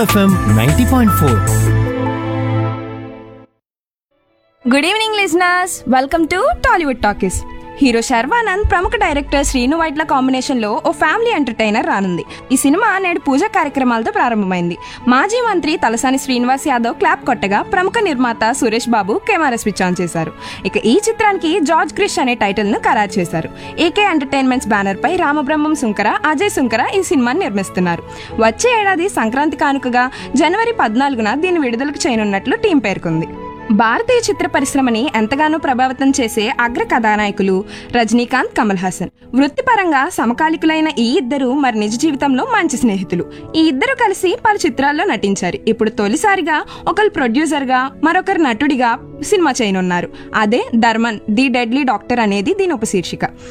FM ninety point four good evening listeners welcome to Tollywood talkies hero Sharwanand ప్రముఖ director Srinu Vaitla combination లో ఓ family entertainer రానుంది ఈ cinema నేడు పూజా కార్యక్రమాలతో ప్రారంభమైంది మాజీ మంత్రి తలసాని శ్రీనివాస్ యాదవ్ క్లాప్ కొట్టగా ప్రముఖ నిర్మాత Suresh Babu camera switch on చేశారు ఇక ఈ చిత్రానికి జార్జ్ క్రిష్ అనే టైటిల్ ను ఖరారు చేశారు ఏకే ఎంటర్టైన్మెంట్స్ బ్యానర్ పై రామబ్రహ్మం సుంకర అజయ్ సుంకర ఈ సినిమాని నిర్మిస్తున్నారు వచ్చే ఏడాది సంక్రాంతి కానుకగా జనవరి పద్నాలుగున దీన్ని విడుదలకు చేయనున్నట్లు టీం పేర్కొంది భారతీయ చిత్ర పరిశ్రమని ఎంతగానో ప్రభావితం చేసే అగ్ర కథానాయకులు రజనీకాంత్ కమల్ హాసన్ వృత్తిపరంగా సమకాలికులైన ఈ ఇద్దరు మరి నిజ జీవితంలో మంచి స్నేహితులు ఈ ఇద్దరు కలిసి పలు చిత్రాల్లో నటించారు ఇప్పుడు తొలిసారిగా ఒకరు ప్రొడ్యూసర్ గా మరొకరు నటుడిగా సినిమా చేయనున్నారు అదే ధర్మన్ ది డెడ్లీ డాక్టర్ అనేది దీని ఉపశీర్షిక